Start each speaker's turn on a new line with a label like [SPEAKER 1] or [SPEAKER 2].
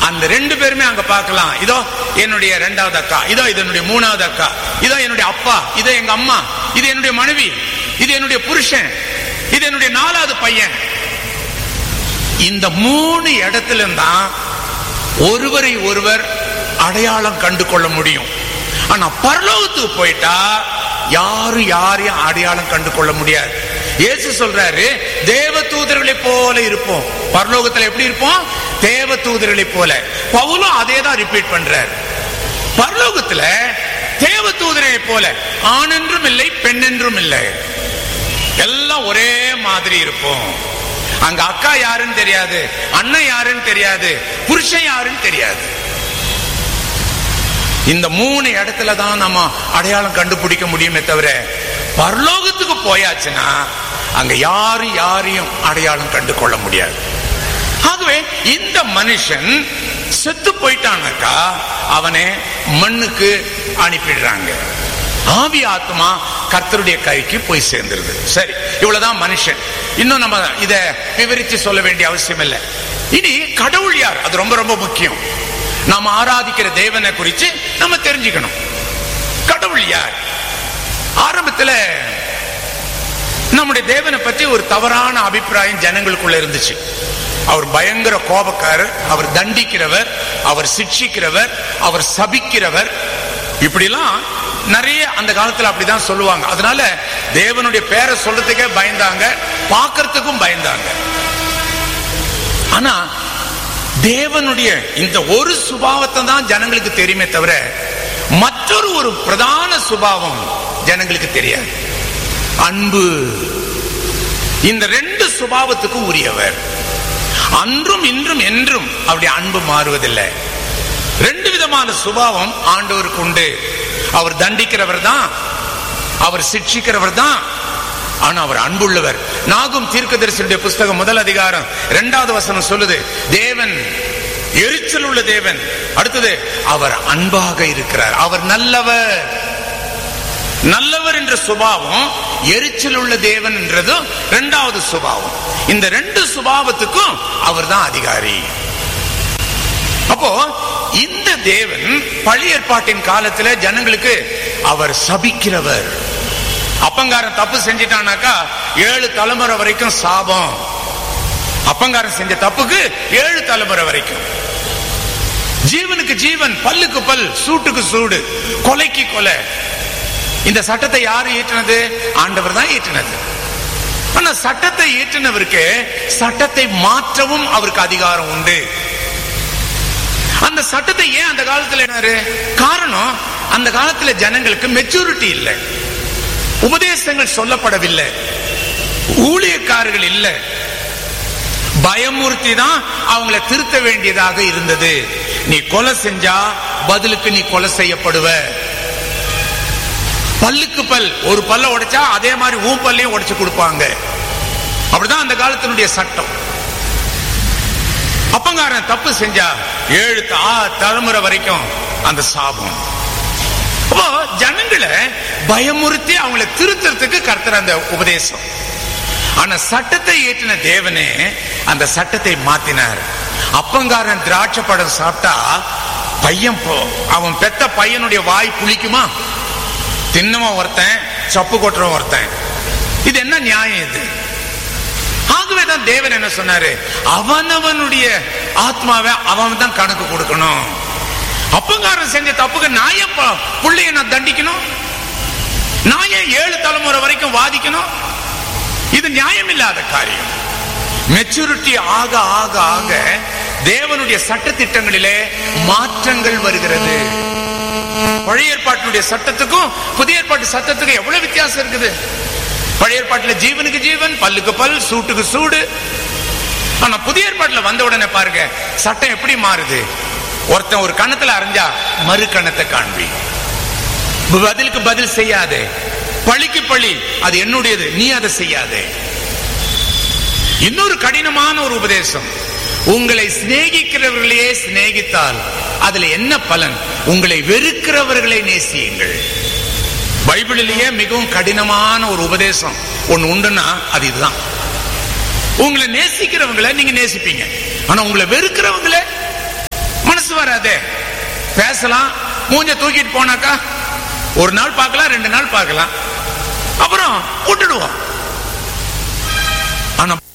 [SPEAKER 1] அந்த ரெண்டு பேருமே அங்க பார்க்கலாம் இதோ என்னுடைய இரண்டாவது அக்கா இதோ இது என்னுடைய மூணாவது அக்கா இதோ என்னுடைய அப்பா இதோ எங்க அம்மா இது என்னுடைய மனைவி இது என்னுடைய புருஷன் இது என்னுடைய நாலாவது பையன் இந்த மூணு இடத்துல தான் ஒருவரை ஒருவர் அடையாளம் கண்டு கொள்ள முடியும் ஆனா பரலோகத்துக்கு போயிட்டா யாரும் யாரையும் அடையாளம் கண்டு கொள்ள முடியாது இயேசு சொல்றாரு தேவ தூதர்களை போல இருப்போம் பரலோகத்துல எப்படி இருப்போம் தேவ தூதர்களை போல பவுலும் அதே தான் ரிப்பீட் பண்றாரு பரலோகத்துல தேவ தூதர்களை போல ஆண் என்றும் இல்லை பெண் என்றும் இல்லை எல்லாம் ஒரே மாதிரி இருப்போம் அங்க அக்கா யாருன்னு தெரியாது அண்ணன் யாருன்னு தெரியாது புருஷன் யாருன்னு தெரியாது இந்த மூணு இடத்துல தான் நம்ம அடையாளம் கண்டுபிடிக்க முடியுமே தவிர பரலோகத்துக்கு போயாச்சுன்னா அங்க யாரும் யாரையும் அடையாளம் கண்டு கொள்ள முடியாது ஆகவே இந்த மனுஷன் செத்து போயிட்டானாக்கா அவனை மண்ணுக்கு அனுப்பிடுறாங்க ஆவி ஆத்மா கர்த்தருடைய கைக்கு போய் சேர்ந்துருது சரி இவ்வளவுதான் மனுஷன் இன்னும் நம்ம இத விவரிச்சு சொல்ல வேண்டிய அவசியம் இல்லை இனி கடவுள் யார் அது ரொம்ப ரொம்ப முக்கியம் நாம் ஆராதிக்கிற தேவனை குறித்து நம்ம தெரிஞ்சுக்கணும் கடவுள் யார் ஆரம்பத்துல நம்முடைய தேவனை பற்றி ஒரு தவறான அபிப்பிராயம் ஜனங்களுக்குள்ள இருந்துச்சு அவர் பயங்கர கோபக்காரர் அவர் தண்டிக்கிறவர் அவர் சிக்ஷிக்கிறவர் அவர் சபிக்கிறவர் இப்படிலாம் நிறைய அந்த காலத்துல அப்படிதான் சொல்லுவாங்க அதனால தேவனுடைய பேரை சொல்றதுக்கே பயந்தாங்க பார்க்கறதுக்கும் பயந்தாங்க ஆனா தேவனுடைய இந்த ஒரு சுபாவத்தை தான் ஜனங்களுக்கு தெரியுமே தவிர மற்றொரு ஒரு பிரதான சுபாவம் ஜனங்களுக்கு தெரியாது அன்பு இந்த ரெண்டு சுபாவத்துக்கும் உரியவர் அன்றும் இன்றும் என்றும் அவருடைய அன்பு மாறுவதில்லை ரெண்டு விதமான சுபாவம் ஆண்டவருக்கு உண்டு அவர் தண்டிக்கிறவர் தான் அவர் சிக்ஷிக்கிறவர் தான் ஆனா அவர் அன்புள்ளவர் நாகும் தீர்க்கதரிசனுடைய புஸ்தகம் முதல் அதிகாரம் இரண்டாவது வசனம் சொல்லுது தேவன் எரிச்சல் உள்ள தேவன் அடுத்தது அவர் அன்பாக இருக்கிறார் அவர் நல்லவர் நல்லவர் என்ற சுபாவம் எரிச்சல் உள்ள தேவன் என்றதும் இரண்டாவது சுபாவம் இந்த ரெண்டு சுபாவத்துக்கும் அவர் தான் அதிகாரி அப்போ இந்த தேவன் பழைய ஏற்பாட்டின் காலத்துல ஜனங்களுக்கு அவர் சபிக்கிறவர் அப்பங்காரன் தப்பு செஞ்சிட்டானாக்கா ஏழு தலைமுறை வரைக்கும் சாபம் அப்பங்காரன் செஞ்ச தப்புக்கு ஏழு தலைமுறை வரைக்கும் ஜீவனுக்கு ஜீவன் பல்லுக்கு பல் சூட்டுக்கு சூடு கொலைக்கு கொலை இந்த சட்டத்தை யாரு ஈட்டினது ஆண்டவர் தான் ஈட்டினது ஆனா சட்டத்தை ஈட்டினவருக்கு சட்டத்தை மாற்றவும் அவருக்கு அதிகாரம் உண்டு அந்த சட்டத்தை ஏன் அந்த காலத்துல என்னாரு காரணம் அந்த காலத்துல ஜனங்களுக்கு மெச்சூரிட்டி இல்லை உபதேசங்கள் சொல்லப்படவில்லை ஊழியக்காரர்கள் இல்லை பயமுறுத்தி தான் அவங்களை திருத்த வேண்டியதாக இருந்தது நீ கொலை செஞ்சா பதிலுக்கு நீ கொலை செய்யப்படுவ பல்லுக்கு பல் ஒரு பல்ல உடைச்சா அதே மாதிரி ஊ பல்லையும் உடைச்சு கொடுப்பாங்க அப்படிதான் அந்த காலத்தினுடைய சட்டம் அப்பங்காரன் தப்பு செஞ்சா ஏழு தா- தலைமுறை வரைக்கும் அந்த சாபம் அப்போ ஜனங்களை பயமுறுத்தி அவங்களை திருத்துறதுக்கு கர்த்தர் அந்த உபதேசம் ஆனா சட்டத்தை ஏற்றின தேவனே அந்த சட்டத்தை மாத்தினார் அப்பங்காரன் திராட்சை பழம் சாப்பிட்டா பையன் போ அவன் பெத்த பையனுடைய வாய் புளிக்குமா தின்னவன் ஒருத்தன் சப்பு கொட்டுறவன் ஒருத்தன் இது என்ன நியாயம் இது ஆகவேதான் தேவன் என்ன சொன்னாரு அவனவனுடைய ஆத்மாவை அவன் தான் கணக்கு கொடுக்கணும் அப்பங்காரன் செஞ்ச தப்புக்கு நான் ஏன் ப- புள்ளைய நான் தண்டிக்கணும் நான் ஏன் ஏழு தலைமுறை வரைக்கும் வாதிக்கணும் இது நியாயம் இல்லாத காரியம் மெச்சூரிட்டி ஆக ஆக ஆக தேவனுடைய சட்டத்திட்டங்களிலே மாற்றங்கள் வருகிறது பழைய ஏற்பாட்டினுடைய சட்டத்துக்கும் புதிய ஏற்பாட்டு சட்டத்துக்கும் எவ்வளவு வித்தியாசம் இருக்குது பழைய ஏற்பாட்டுல ஜீவனுக்கு ஜீவன் பல்லுக்கு பல் சூட்டுக்கு சூடு ஆனா புதிய ஏற்பாட்டுல வந்த உடனே பாருங்க சட்டம் எப்படி மாறுது ஒருத்தன் ஒரு கணத்துல அரைஞ்சா மறு கணத்தை காண்பி பதிலுக்கு பதில் செய்யாதே பழிக்கு பழி அது என்னுடையது நீ அதை செய்யாதே இன்னொரு கடினமான ஒரு உபதேசம் உங்களை சிநேகிக்கிறவர்களையே சிநேகித்தால் அதுல என்ன பலன் உங்களை வெறுக்கிறவர்களை நேசியுங்கள் பைபிளிலேயே மிகவும் கடினமான ஒரு உபதேசம் ஒன்னு உண்டுன்னா அது இதுதான் உங்களை நேசிக்கிறவங்களை நீங்க நேசிப்பீங்க ஆனா உங்களை வெறுக்கிறவங்களை வராதே பேசலாம் மூஞ்ச தூக்கிட்டு போனாக்கா ஒரு நாள் பார்க்கலாம் ரெண்டு நாள் பார்க்கலாம் அப்புறம் விட்டுடுவோம் ஆனா